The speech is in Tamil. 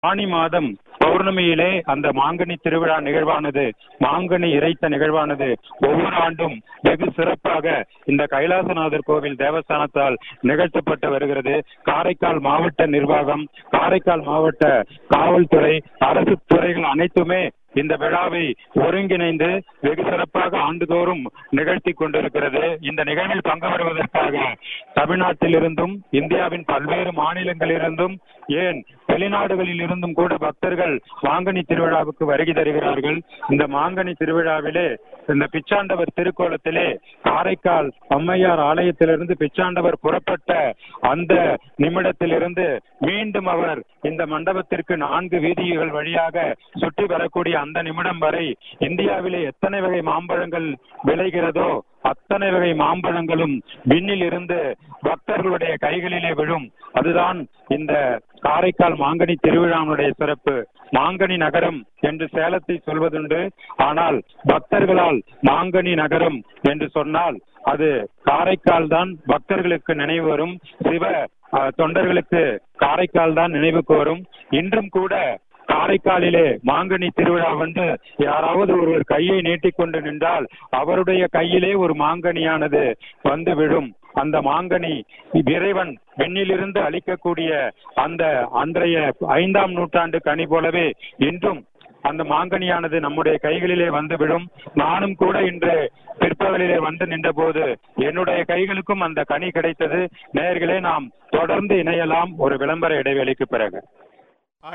ஆனி மாதம் பௌர்ணமியிலே அந்த மாங்கனி திருவிழா நிகழ்வானது மாங்கனி இறைத்த நிகழ்வானது ஒவ்வொரு ஆண்டும் வெகு சிறப்பாக இந்த கைலாசநாதர் கோவில் தேவஸ்தானத்தால் நிகழ்த்தப்பட்டு வருகிறது காரைக்கால் மாவட்ட நிர்வாகம் காரைக்கால் மாவட்ட காவல்துறை அரசு துறைகள் அனைத்துமே இந்த விழாவை ஒருங்கிணைந்து வெகு சிறப்பாக ஆண்டுதோறும் நிகழ்த்தி கொண்டிருக்கிறது இந்த நிகழ்வில் பங்கு பெறுவதற்காக தமிழ்நாட்டிலிருந்தும் இந்தியாவின் பல்வேறு மாநிலங்களிலிருந்தும் ஏன் வெளிநாடுகளில் இருந்தும் கூட பக்தர்கள் மாங்கனி திருவிழாவுக்கு வருகை தருகிறார்கள் இந்த மாங்கனி திருவிழாவிலே இந்த பிச்சாண்டவர் திருக்கோலத்திலே காரைக்கால் அம்மையார் ஆலயத்திலிருந்து பிச்சாண்டவர் புறப்பட்ட அந்த நிமிடத்திலிருந்து மீண்டும் அவர் இந்த மண்டபத்திற்கு நான்கு வீதிகள் வழியாக சுற்றி வரக்கூடிய அந்த நிமிடம் வரை இந்தியாவிலே எத்தனை வகை மாம்பழங்கள் விளைகிறதோ அத்தனை வகை மாம்பழங்களும் விண்ணில் இருந்து பக்தர்களுடைய கைகளிலே விழும் அதுதான் இந்த காரைக்கால் மாங்கனி திருவிழாவுடைய சிறப்பு மாங்கனி நகரம் என்று சேலத்தை சொல்வதுண்டு ஆனால் பக்தர்களால் மாங்கனி நகரம் என்று சொன்னால் அது காரைக்கால் தான் பக்தர்களுக்கு நினைவு வரும் சிவ அஹ், தொண்டர்களுக்கு காரைக்கால் தான் நினைவுக்கு வரும் இன்றும் கூட காரைக்காலிலே மாங்கனி திருவிழா வந்து யாராவது ஒருவர் கையை நீட்டிக்கொண்டு நின்றால் அவருடைய கையிலே ஒரு மாங்கனியானது வந்து விழும் அந்த மாங்கனி இறைவன் வெண்ணிலிருந்து அளிக்கக்கூடிய அந்த அன்றைய ஐந்தாம் நூற்றாண்டு கனி போலவே இன்றும் அந்த மாங்கனியானது நம்முடைய கைகளிலே வந்து விடும் நானும் கூட இன்று பிற்பகலிலே வந்து நின்றபோது என்னுடைய கைகளுக்கும் அந்த கனி கிடைத்தது நேயர்களே நாம் தொடர்ந்து இணையலாம் ஒரு விளம்பர இடைவேளைக்கு பிறகு